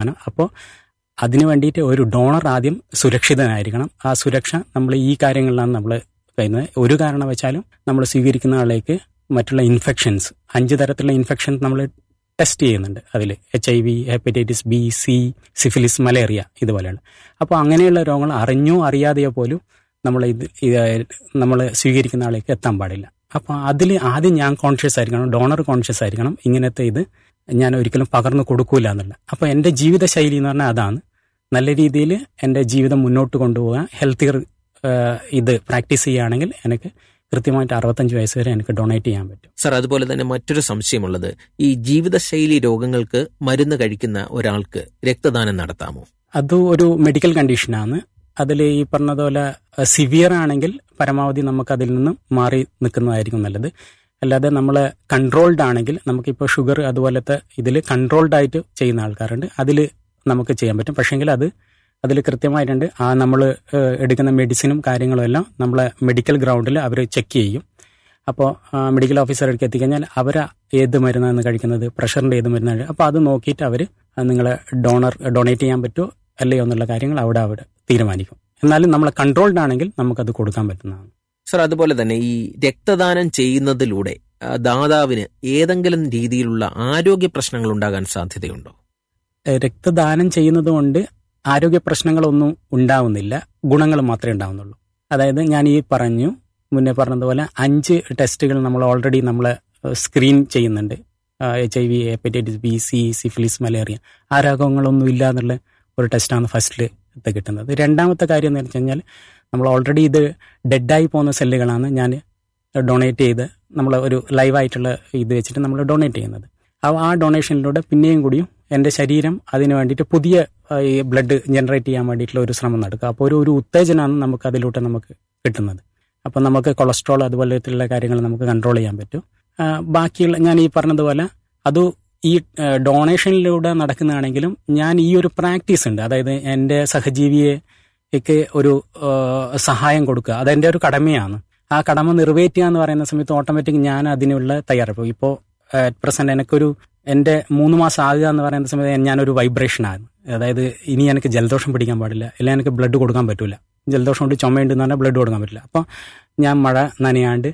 സാധനം അപ്പോൾ അതിനു വേണ്ടിയിട്ട് ഒരു ഡോണർ ആദ്യം സുരക്ഷിതനായിരിക്കണം ആ സുരക്ഷ നമ്മൾ ഈ കാര്യങ്ങളിലാണ് നമ്മൾ കഴിയുന്നത് ഒരു കാരണവശാലും നമ്മൾ സ്വീകരിക്കുന്ന ആളേക്ക് മറ്റുള്ള ഇൻഫെക്ഷൻസ് അഞ്ച് തരത്തിലുള്ള ഇൻഫെക്ഷൻ നമ്മൾ ടെസ്റ്റ് ചെയ്യുന്നുണ്ട് അതിൽ H I V hepatitis B C syphilis malaria ഇതുപോലെയുള്ള അപ്പോൾ അങ്ങനെയുള്ള രോഗങ്ങൾ അറിഞ്ഞോ അറിയാതെയോ പോലും നമ്മൾ ഇത് നമ്മൾ സ്വീകരിക്കുന്ന ആളേക്ക് എത്താൻ പാടില്ല അപ്പോൾ അതിൽ ആദ്യം ഞാൻ കോൺഷ്യസ് ആയിരിക്കണം ഡോണർ കോൺഷ്യസ് ആയിരിക്കണം ഇങ്ങനത്തെ ഇത് ഞാൻ ഒരിക്കലും പകർന്നു കൊടുക്കൂല എന്നുള്ള അപ്പോൾ എൻ്റെ ജീവിതശൈലി എന്ന് പറഞ്ഞാൽ അതാണ് നല്ല രീതിയിൽ എൻ്റെ ജീവിതം മുന്നോട്ട് കൊണ്ടുപോകാൻ ഹെൽത്തിയർ ഇത് പ്രാക്ടീസ് ചെയ്യുകയാണെങ്കിൽ എനിക്ക് കൃത്യമായിട്ട് അറുപത്തഞ്ച് വയസ്സ് വരെ എനിക്ക് ഡൊണേറ്റ് ചെയ്യാൻ പറ്റും സർ അതുപോലെ തന്നെ മറ്റൊരു സംശയമുള്ളത് ഈ ജീവിതശൈലി രോഗങ്ങൾക്ക് മരുന്ന് കഴിക്കുന്ന ഒരാൾക്ക് രക്തദാനം നടത്താമോ അത് ഒരു മെഡിക്കൽ കണ്ടീഷനാണ് അതിൽ ഈ പറഞ്ഞതുപോലെ സിവിയർ ആണെങ്കിൽ പരമാവധി നമുക്ക് അതിൽ നിന്നും മാറി നിൽക്കുന്നതായിരിക്കും നല്ലത് അല്ലാതെ നമ്മൾ കൺട്രോൾഡ് ആണെങ്കിൽ നമുക്കിപ്പോൾ ഷുഗർ അതുപോലത്തെ ഇതിൽ കൺട്രോൾഡ് ആയിട്ട് ചെയ്യുന്ന ആൾക്കാരുണ്ട് അതിൽ നമുക്ക് ചെയ്യാൻ പറ്റും പക്ഷേങ്കിൽ അത് അതിൽ കൃത്യമായിട്ടുണ്ട് ആ നമ്മൾ എടുക്കുന്ന മെഡിസിനും കാര്യങ്ങളും എല്ലാം നമ്മളെ മെഡിക്കൽ ഗ്രൗണ്ടിൽ അവർ ചെക്ക് ചെയ്യും അപ്പോൾ മെഡിക്കൽ ഓഫീസർക്ക് എത്തിക്കഴിഞ്ഞാൽ അവർ ഏത് മരുന്നാണ് കഴിക്കുന്നത് പ്രഷറിൻ്റെ ഏത് മരുന്നാണ് അപ്പോൾ അത് നോക്കിയിട്ട് അവർ നിങ്ങളെ ഡോണർ ഡൊണേറ്റ് ചെയ്യാൻ പറ്റുമോ അല്ലയോ എന്നുള്ള കാര്യങ്ങൾ അവിടെ അവിടെ തീരുമാനിക്കും എന്നാലും നമ്മൾ കൺട്രോൾഡ് ആണെങ്കിൽ നമുക്കത് കൊടുക്കാൻ പറ്റുന്നതാണ് സർ അതുപോലെ തന്നെ ഈ രക്തദാനം ചെയ്യുന്നതിലൂടെ ദാതാവിന് ഏതെങ്കിലും രീതിയിലുള്ള ആരോഗ്യ പ്രശ്നങ്ങൾ ഉണ്ടാകാൻ സാധ്യതയുണ്ടോ രക്തദാനം ചെയ്യുന്നത് കൊണ്ട് ആരോഗ്യ പ്രശ്നങ്ങളൊന്നും ഉണ്ടാവുന്നില്ല ഗുണങ്ങൾ മാത്രമേ ഉണ്ടാവുന്നുള്ളൂ അതായത് ഞാൻ ഈ പറഞ്ഞു മുന്നേ പറഞ്ഞതുപോലെ അഞ്ച് ടെസ്റ്റുകൾ നമ്മൾ ഓൾറെഡി നമ്മൾ സ്ക്രീൻ ചെയ്യുന്നുണ്ട് H I V hepatitis B C syphilis malaria ആ രോഗങ്ങളൊന്നും ഇല്ല എന്നുള്ള ഒരു ടെസ്റ്റാണ് ഫസ്റ്റിൽ കിട്ടുന്നത് രണ്ടാമത്തെ കാര്യം എന്ന് വെച്ച് കഴിഞ്ഞാൽ നമ്മൾ ഓൾറെഡി ഇത് ഡെഡായി പോകുന്ന സെല്ലുകളാണ് ഞാൻ ഡൊണേറ്റ് ചെയ്ത് നമ്മൾ ഒരു ലൈവായിട്ടുള്ള ഇത് വെച്ചിട്ട് നമ്മൾ ഡൊണേറ്റ് ചെയ്യുന്നത് ആ ഡൊണേഷനിലൂടെ പിന്നെയും കൂടിയും എൻ്റെ ശരീരം അതിന് വേണ്ടിയിട്ട് പുതിയ ഈ ബ്ലഡ് ജനറേറ്റ് ചെയ്യാൻ വേണ്ടിയിട്ടുള്ള ഒരു ശ്രമം നടക്കുക അപ്പോൾ ഒരു ഒരു ഉത്തേജനമാണ് നമുക്ക് അതിലൂടെ നമുക്ക് കിട്ടുന്നത് അപ്പോൾ നമുക്ക് കൊളസ്ട്രോൾ അതുപോലത്തുള്ള കാര്യങ്ങൾ നമുക്ക് കൺട്രോൾ ചെയ്യാൻ പറ്റും ബാക്കിയുള്ള ഞാൻ ഈ പറഞ്ഞതുപോലെ അത് ഈ ഡൊണേഷനിലൂടെ നടക്കുന്നതാണെങ്കിലും ഞാൻ ഈ ഒരു പ്രാക്ടീസ് ഉണ്ട് അതായത് എൻ്റെ സഹജീവിയെക്ക് ഒരു സഹായം കൊടുക്കുക അതെൻ്റെ ഒരു കടമയാണ് ആ കടമ നിറവേറ്റുക എന്ന് പറയുന്ന സമയത്ത് ഓട്ടോമാറ്റിക് ഞാൻ അതിനുള്ള തയ്യാറെടുപ്പ് ഇപ്പോൾ അറ്റ് പ്രസന്റ് എനിക്കൊരു എൻ്റെ മൂന്ന് മാസം ആകുക എന്ന് പറയുന്ന സമയത്ത് ഞാനൊരു വൈബ്രേഷനാണ് അതായത് ഇനി എനിക്ക് ജലദോഷം പിടിക്കാൻ പാടില്ല അല്ലെങ്കിൽ എനിക്ക് ബ്ലഡ് കൊടുക്കാൻ പറ്റില്ല ജലദോഷം കൊണ്ട് ചുമയുണ്ടെന്ന് പറഞ്ഞാൽ ബ്ലഡ് കൊടുക്കാൻ പറ്റില്ല അപ്പോൾ ഞാൻ മഴ നനയാണ്ട്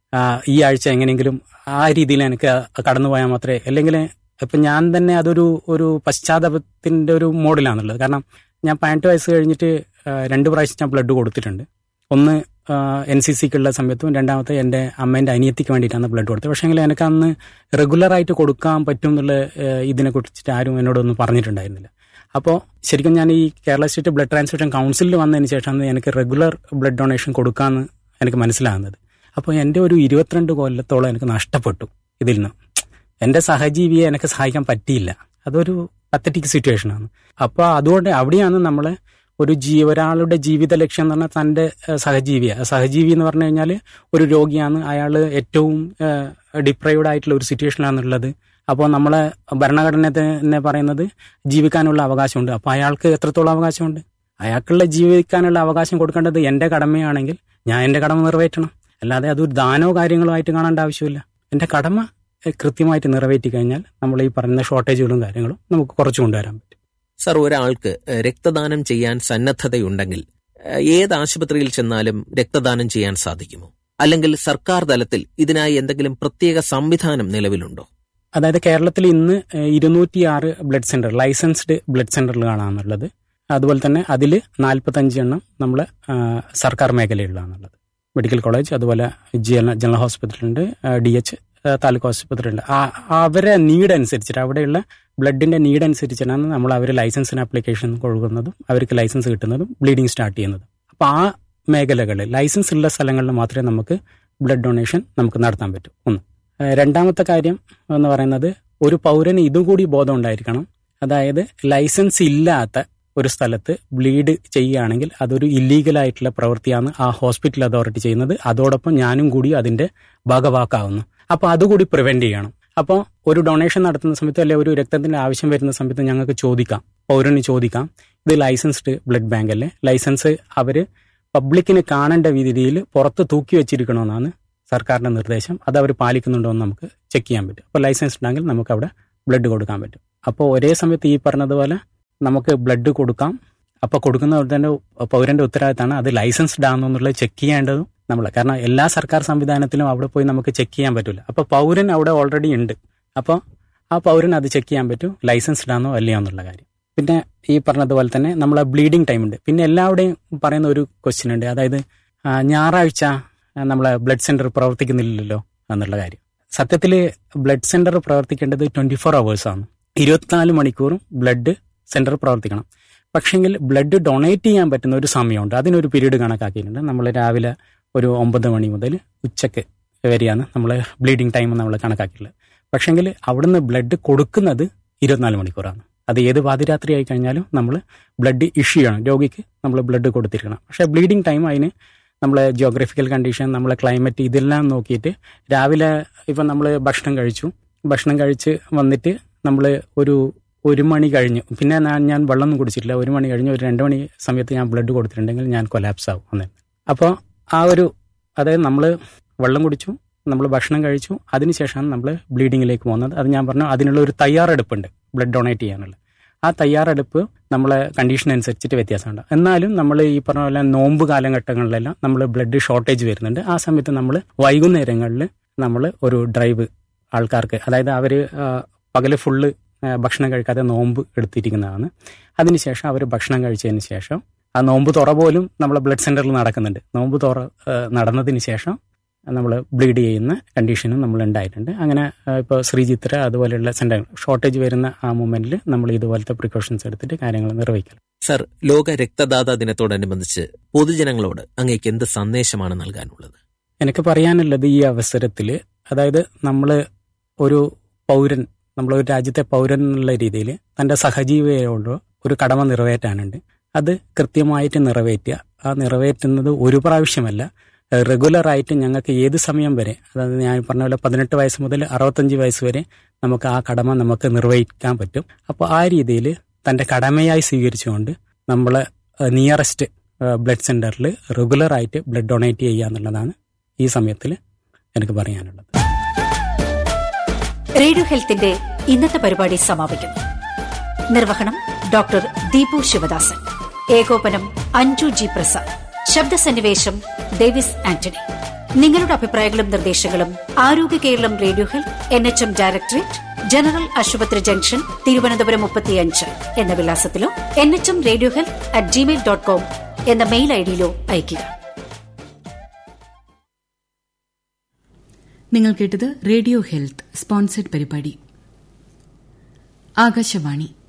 ഈ ആഴ്ച എങ്ങനെയെങ്കിലും ആ രീതിയിൽ എനിക്ക് കടന്നു പോയാൽ മാത്രമേ അല്ലെങ്കിൽ ഇപ്പം ഞാൻ തന്നെ അതൊരു ഒരു പശ്ചാത്തലത്തിൻ്റെ ഒരു മോഡിലാണുള്ളത് കാരണം ഞാൻ പതിനെട്ട് വയസ്സ് കഴിഞ്ഞിട്ട് രണ്ട് പ്രാവശ്യം ഞാൻ ബ്ലഡ് കൊടുത്തിട്ടുണ്ട് ഒന്ന് എൻ സി സിക്കുള്ള സമയത്തും രണ്ടാമത്തെ എൻ്റെ അമ്മേൻ്റെ അനിയത്തിക്ക് വേണ്ടിയിട്ടാണ് ബ്ലഡ് കൊടുത്തത് പക്ഷേ എനിക്ക് അന്ന് റെഗുലറായിട്ട് കൊടുക്കാൻ പറ്റും എന്നുള്ള ഇതിനെ കുറിച്ചിട്ട് ആരും എന്നോടൊന്നും പറഞ്ഞിട്ടുണ്ടായിരുന്നില്ല അപ്പോൾ ശരിക്കും ഞാൻ ഈ കേരള സ്റ്റേറ്റ് ബ്ലഡ് ട്രാൻസ്ഫ്യൂഷൻ കൗൺസിലിൽ വന്നതിന് ശേഷമാണ് എനിക്ക് റെഗുലർ ബ്ലഡ് ഡൊണേഷൻ കൊടുക്കാമെന്ന് എനിക്ക് മനസ്സിലാകുന്നത് അപ്പോൾ എൻ്റെ ഒരു ഇരുപത്തിരണ്ട് കൊല്ലത്തോളം എനിക്ക് നഷ്ടപ്പെട്ടു ഇതിൽ നിന്ന് എൻ്റെ സഹജീവിയെ എനിക്ക് സഹായിക്കാൻ പറ്റിയില്ല അതൊരു പത്തറ്റിക് സിറ്റുവേഷനാണ് അപ്പോൾ അതുകൊണ്ട് അവിടെയാണ് നമ്മളെ ഒരു ജീ ഒരാളുടെ ജീവിത ലക്ഷ്യം എന്ന് പറഞ്ഞാൽ തൻ്റെ സഹജീവിയാണ് സഹജീവി എന്ന് പറഞ്ഞു കഴിഞ്ഞാൽ ഒരു രോഗിയാണ് അയാൾ ഏറ്റവും ഡിപ്രൈവ്ഡ് ആയിട്ടുള്ള ഒരു സിറ്റുവേഷനിലാണുള്ളത് അപ്പോൾ നമ്മളെ ഭരണഘടന തന്നെ പറയുന്നത് ജീവിക്കാനുള്ള അവകാശമുണ്ട് അപ്പോൾ അയാൾക്ക് എത്രത്തോളം അവകാശമുണ്ട് അയാൾക്കുള്ള ജീവിക്കാനുള്ള അവകാശം കൊടുക്കേണ്ടത് എൻ്റെ കടമയാണെങ്കിൽ ഞാൻ എൻ്റെ കടമ നിറവേറ്റണം അല്ലാതെ അതൊരു ദാനോ കാര്യങ്ങളോ ആയിട്ട് കാണേണ്ട ആവശ്യമില്ല എൻ്റെ കടമ കൃത്യമായിട്ട് നിറവേറ്റി കഴിഞ്ഞാൽ നമ്മൾ ഈ പറയുന്ന ഷോർട്ടേജുകളും കാര്യങ്ങളും നമുക്ക് കുറച്ച് കൊണ്ടുവരാൻ പറ്റും സർ ഒരാൾക്ക് രക്തദാനം ചെയ്യാൻ സന്നദ്ധതയുണ്ടെങ്കിൽ ഏത് ആശുപത്രിയിൽ ചെന്നാലും രക്തദാനം ചെയ്യാൻ സാധിക്കുമോ അല്ലെങ്കിൽ സർക്കാർ തലത്തിൽ ഇതിനായി എന്തെങ്കിലും പ്രത്യേക സംവിധാനം നിലവിലുണ്ടോ അതായത് കേരളത്തിൽ ഇന്ന് ഇരുന്നൂറ്റിയാറ് ബ്ലഡ് സെന്റർ ലൈസൻസ്ഡ് ബ്ലഡ് സെന്ററുകളാണുള്ളത് അതുപോലെ തന്നെ അതിൽ നാൽപ്പത്തഞ്ച് എണ്ണം നമ്മൾ സർക്കാർ മേഖലയിലാണുള്ളത് മെഡിക്കൽ കോളേജ് അതുപോലെ ജനറൽ ഹോസ്പിറ്റലുണ്ട് ഡി എച്ച് താലൂക്ക് ആശുപത്രി ഉണ്ട് അവരെ നീഡ് അനുസരിച്ചിട്ട് അവിടെയുള്ള ബ്ലഡിന്റെ നീഡ് അനുസരിച്ചിട്ടാണ് നമ്മൾ അവർ ലൈസൻസിന് ആപ്ലിക്കേഷൻ കൊടുക്കുന്നതും അവർക്ക് ലൈസൻസ് കിട്ടുന്നതും ബ്ലീഡിങ് സ്റ്റാർട്ട് ചെയ്യുന്നതും അപ്പോൾ ആ മേഖലകളിൽ ലൈസൻസ് ഉള്ള സ്ഥലങ്ങളിൽ മാത്രമേ നമുക്ക് ബ്ലഡ് ഡൊണേഷൻ നമുക്ക് നടത്താൻ പറ്റൂ ഒന്ന് രണ്ടാമത്തെ കാര്യം എന്ന് പറയുന്നത് ഒരു പൗരന് ഇതും കൂടി ബോധം ഉണ്ടായിരിക്കണം അതായത് ലൈസൻസ് ഇല്ലാത്ത ഒരു സ്ഥലത്ത് ബ്ലീഡ് ചെയ്യുകയാണെങ്കിൽ അതൊരു ഇല്ലീഗൽ ആയിട്ടുള്ള പ്രവൃത്തിയാണ് ആ ഹോസ്പിറ്റൽ അതോറിറ്റി ചെയ്യുന്നത് അതോടൊപ്പം ഞാനും കൂടി അതിന്റെ ഭാഗവാക്കാവുന്നു അപ്പോൾ അതുകൂടി പ്രിവെന്റ് ചെയ്യണം അപ്പോൾ ഒരു ഡൊണേഷൻ നടത്തുന്ന സമയത്ത് അല്ലെങ്കിൽ ഒരു രക്തത്തിന്റെ ആവശ്യം വരുന്ന സമയത്ത് ഞങ്ങൾക്ക് ചോദിക്കാം പൗരന് ചോദിക്കാം ഇത് ലൈസൻസ്ഡ് ബ്ലഡ് ബാങ്ക് അല്ലേ ലൈസൻസ് അവർ പബ്ലിക്കിന് കാണേണ്ട രീതിയിൽ പുറത്ത് തൂക്കി വെച്ചിരിക്കണമെന്നാണ് സർക്കാരിന്റെ നിർദ്ദേശം അത് അവർ പാലിക്കുന്നുണ്ടോ എന്ന് നമുക്ക് ചെക്ക് ചെയ്യാൻ പറ്റും അപ്പോൾ ലൈസൻസ് ഉണ്ടെങ്കിൽ നമുക്ക് അവിടെ ബ്ലഡ് കൊടുക്കാൻ പറ്റും അപ്പോൾ ഒരേ സമയത്ത് ഈ പറഞ്ഞതുപോലെ നമുക്ക് ബ്ലഡ് കൊടുക്കാം അപ്പോൾ കൊടുക്കുന്നവരുടെ പൗരന്റെ ഉത്തരവാദിത്തമാണ് അത് ലൈസൻസ്ഡ് ആണോ എന്നുള്ളത് ചെക്ക് ചെയ്യേണ്ടതും നമ്മൾ കാരണം എല്ലാ സർക്കാർ സംവിധാനത്തിലും അവിടെ പോയി നമുക്ക് ചെക്ക് ചെയ്യാൻ പറ്റില്ല അപ്പോൾ പൗരൻ അവിടെ ഓൾറെഡി ഉണ്ട് അപ്പോൾ ആ പൗരൻ അത് ചെക്ക് ചെയ്യാൻ പറ്റും ലൈസൻസ്ഡ് ആണോ അല്ലയോ എന്നുള്ള കാര്യം പിന്നെ ഈ പറഞ്ഞതുപോലെ തന്നെ നമ്മളെ ബ്ലീഡിങ് ടൈം ഉണ്ട് പിന്നെ എല്ലാവരുടെയും പറയുന്ന ഒരു ക്വസ്റ്റ്യൻ ഉണ്ട് അതായത് ആ, ഞായറാഴ്ച ആ, നമ്മളെ ബ്ലഡ് സെന്റർ പ്രവർത്തിക്കുന്നില്ലല്ലോ എന്നുള്ള കാര്യം സത്യത്തിൽ ബ്ലഡ് സെന്റർ പ്രവർത്തിക്കേണ്ടത് ട്വന്റി ഫോർ ആണ് ഇരുപത്തിനാല് മണിക്കൂറും ബ്ലഡ് സെന്റർ പ്രവർത്തിക്കണം പക്ഷെങ്കിൽ ബ്ലഡ് ഡൊണേറ്റ് ചെയ്യാൻ പറ്റുന്ന ഒരു സമയമുണ്ട് അതിനൊരു പീരീഡ് കണക്കാക്കിയിട്ടുണ്ട് നമ്മൾ രാവിലെ ഒരു ഒമ്പത് മണി മുതൽ ഉച്ചക്ക് വരെയാണ് നമ്മൾ ബ്ലീഡിങ് ടൈം നമ്മൾ കണക്കാക്കിയിട്ടുള്ളത് പക്ഷെങ്കിൽ അവിടുന്ന് ബ്ലഡ് കൊടുക്കുന്നത് ഇരുപത്തിനാല് മണിക്കൂറാണ് അത് ഏത് പാതിരാത്രി ആയി കഴിഞ്ഞാലും നമ്മൾ ബ്ലഡ് ഇഷ്യൂ ചെയ്യണം രോഗിക്ക് നമ്മൾ ബ്ലഡ് കൊടുത്തിരിക്കണം പക്ഷേ ബ്ലീഡിങ് ടൈം അതിന് നമ്മളെ ജിയോഗ്രഫിക്കൽ കണ്ടീഷൻ നമ്മളെ ക്ലൈമറ്റ് ഇതെല്ലാം നോക്കിയിട്ട് രാവിലെ ഇപ്പം നമ്മൾ ഭക്ഷണം കഴിച്ചു ഭക്ഷണം കഴിച്ച് വന്നിട്ട് നമ്മൾ ഒരു ഒരു മണി കഴിഞ്ഞു പിന്നെ ഞാൻ ഞാൻ വെള്ളമൊന്നും കുടിച്ചിട്ടില്ല ഒരു മണി കഴിഞ്ഞ് ഒരു രണ്ട് മണി സമയത്ത് ഞാൻ ബ്ലഡ് കൊടുത്തിട്ടുണ്ടെങ്കിൽ ഞാൻ കൊലാപ്സ് ആവും അന്നേ അപ്പോൾ ആ ഒരു അതായത് നമ്മൾ വെള്ളം കുടിച്ചു നമ്മൾ ഭക്ഷണം കഴിച്ചു അതിനുശേഷമാണ് നമ്മൾ ബ്ലീഡിങ്ങിലേക്ക് പോകുന്നത് അത് ഞാൻ പറഞ്ഞു അതിനുള്ള ഒരു തയ്യാറെടുപ്പുണ്ട് ബ്ലഡ് ഡൊണേറ്റ് ചെയ്യാനുള്ള ആ തയ്യാറെടുപ്പ് നമ്മളെ കണ്ടീഷൻ അനുസരിച്ചിട്ട് വ്യത്യാസമുണ്ട് എന്നാലും നമ്മൾ ഈ പറഞ്ഞ പോലെ നോമ്പ് കാലഘട്ടങ്ങളിലെല്ലാം നമ്മൾ ബ്ലഡ് ഷോർട്ടേജ് വരുന്നുണ്ട് ആ സമയത്ത് നമ്മൾ വൈകുന്നേരങ്ങളിൽ നമ്മൾ ഒരു ഡ്രൈവ് ആൾക്കാർക്ക് അതായത് അവർ പകല് ഫുള്ള് ഭക്ഷണം കഴിക്കാതെ നോമ്പ് എടുത്തിരിക്കുന്നതാണ് അതിനുശേഷം അവർ ഭക്ഷണം കഴിച്ചതിന് ശേഷം ആ നോമ്പ് തുറ പോലും നമ്മളെ ബ്ലഡ് സെന്ററിൽ നടക്കുന്നുണ്ട് നോമ്പ് തുറ ആ, നടന്നതിന് ശേഷം നമ്മൾ ബ്ലീഡ് ചെയ്യുന്ന കണ്ടീഷനും നമ്മൾ ഉണ്ടായിട്ടുണ്ട് അങ്ങനെ ഇപ്പോൾ ശ്രീചിത്ര അതുപോലെയുള്ള സെന്റർ ഷോർട്ടേജ് വരുന്ന ആ മൂമെന്റിൽ നമ്മൾ ഇതുപോലത്തെ പ്രിക്കോഷൻസ് എടുത്തിട്ട് കാര്യങ്ങൾ നിർവഹിക്കണം സർ ലോക രക്തദാതാ ദിനത്തോടനുബന്ധിച്ച് പൊതുജനങ്ങളോട് അങ്ങേക്ക് എന്ത് സന്ദേശമാണ് നൽകാനുള്ളത് എനിക്ക് പറയാനുള്ളത് ഈ അവസരത്തിൽ അതായത് നമ്മൾ ഒരു പൗരൻ നമ്മൾ ഒരു രാജ്യത്തെ പൗരൻ എന്നുള്ള രീതിയിൽ തൻ്റെ സഹജീവിയോട് ഒരു കടമ നിറവേറ്റാനുണ്ട് അത് കൃത്യമായിട്ട് നിറവേറ്റുക ആ നിറവേറ്റുന്നത് ഒരു പ്രാവശ്യമല്ല റെഗുലർ ആയിട്ട് ഞങ്ങൾക്ക് ഏത് സമയം വരെ അതായത് ഞാൻ പറഞ്ഞ പോലെ പതിനെട്ട് വയസ്സ് മുതൽ അറുപത്തഞ്ച് വയസ്സ് വരെ നമുക്ക് ആ കടമ നമുക്ക് നിർവഹിക്കാൻ പറ്റും അപ്പോൾ ആ രീതിയിൽ തൻ്റെ കടമയായി സ്വീകരിച്ചുകൊണ്ട് നമ്മൾ നിയറസ്റ്റ് ബ്ലഡ് സെന്ററിൽ റെഗുലർ ആയിട്ട് ബ്ലഡ് ഡൊണേറ്റ് ചെയ്യുക എന്നുള്ളതാണ് ഈ സമയത്തിൽ എനിക്ക് പറയാനുള്ളത് റേഡിയോ ഹെൽത്തിന്റെ ഇന്നത്തെ പരിപാടി സമാപിക്കുന്നു നിർവഹണം ഡോക്ടർ ദീപു ശിവദാസൻ ഏകോപനം അഞ്ജു ജി പ്രസാദ് ശബ്ദസന്നിവേശം ഡേവിസ് ആന്റണി നിങ്ങളുടെ അഭിപ്രായങ്ങളും നിർദ്ദേശങ്ങളും Arogya Keralam radio health N H M directorate general ആശുപത്രി ജംഗ്ഷൻ തിരുവനന്തപുരം മുപ്പത്തിയഞ്ച് എന്ന വിലാസത്തിലോ N H M radio health at Gmail dot com എന്ന മെയിൽ ഐഡിയിലോ അയയ്ക്കുക നിങ്ങൾ കേട്ടത് റേഡിയോ ഹെൽത്ത് സ്പോൺസർഡ് പരിപാടി ആകാശവാണി